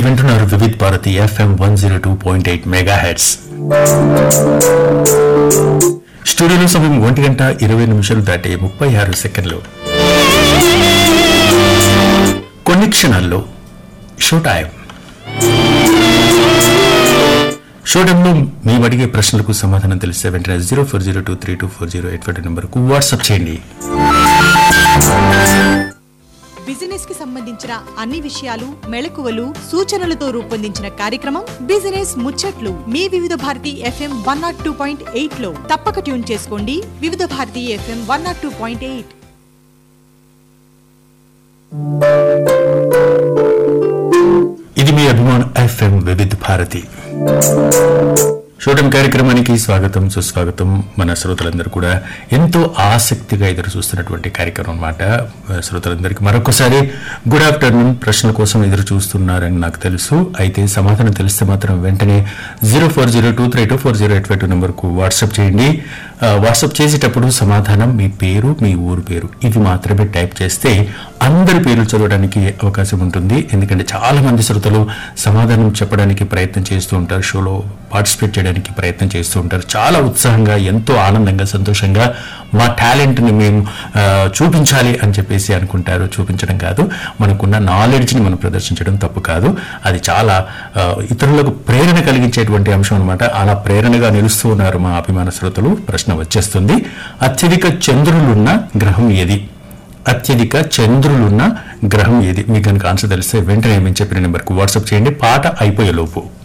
వింటున్నారు Vividh Bharati FM one zero two point eight megahertz స్టూడియోలో సమయం ఒంటి గంట ఇరవై నిమిషాలు దాటి ముప్పై ఆరు సెకండ్లు కొన్ని క్షణాల్లో షో టైం షో టైంలో మేము అడిగే ప్రశ్నలకు సమాధానం తెలిస్తే వెంటనే zero four zero two three two four zero eight five నెంబర్కు వాట్సాప్ చేయండి బిజినెస్ కి సంబంధించిన అన్ని విషయాలు మెళకువలు సూచనలతో రూపొందించిన కార్యక్రమం బిజినెస్ ముచ్చట్లు మీ Vividha Bharati FM one nought two point eight లో తప్పక ట్యూన్ చేసుకోండి Vividha Bharati FM one nought two point eight ఇది మీ అభిమాన్ ఎఫ్ఎం వివిధ్ భారతి షూటం కార్యక్రమానికి స్వాగతం సుస్వాగతం మన శ్రోతలందరూ కూడా ఎంతో ఆసక్తిగా ఎదురు చూస్తున్నటువంటి కార్యక్రమం అన్నమాట శ్రోతలందరికీ మరొకసారి గుడ్ ఆఫ్టర్నూన్ ప్రశ్నల కోసం ఎదురు చూస్తున్నారని నాకు తెలుసు అయితే సమాధానం తెలిస్తే మాత్రం వెంటనే zero four zero two three two four zero eight five two నెంబర్కు వాట్సాప్ చేయండి ఆ, వాట్సాప్ చేసేటప్పుడు సమాధానం మీ పేరు మీ ఊరు పేరు ఇవి మాత్రమే టైప్ చేస్తే అందరి పేర్లు చదవడానికి అవకాశం ఉంటుంది ఎందుకంటే చాలా మంది శ్రోతలు సమాధానం చెప్పడానికి ప్రయత్నం చేస్తూ ఉంటారు షోలో పార్టిసిపేట్ చేయడానికి ప్రయత్నం చేస్తూ ఉంటారు చాలా ఉత్సాహంగా ఎంతో ఆనందంగా సంతోషంగా మా టాలెంట్ ని మేము ఆ, చూపించాలి అని చెప్పేసి అనుకుంటారు చూపించడం కాదు మనకున్న నాలెడ్జ్ ని మనం ప్రదర్శించడం తప్పు కాదు అది చాలా ఆ, ఇతరులకు ప్రేరణ కలిగించేటువంటి అంశం అనమాట అలా ప్రేరణగా నిలుస్తూ ఉన్నారు మా అభిమాన శ్రోతలు ప్రశ్న వచ్చేస్తుంది అత్యధిక చంద్రులున్న గ్రహం ఏది అత్యధిక చంద్రులున్న గ్రహం ఏది మీకు కనుక ఆన్సర్ తెలిస్తే వెంటనే మేము చెప్పిన నెంబర్కు వాట్సాప్ చేయండి పాట అయిపోయే లోపు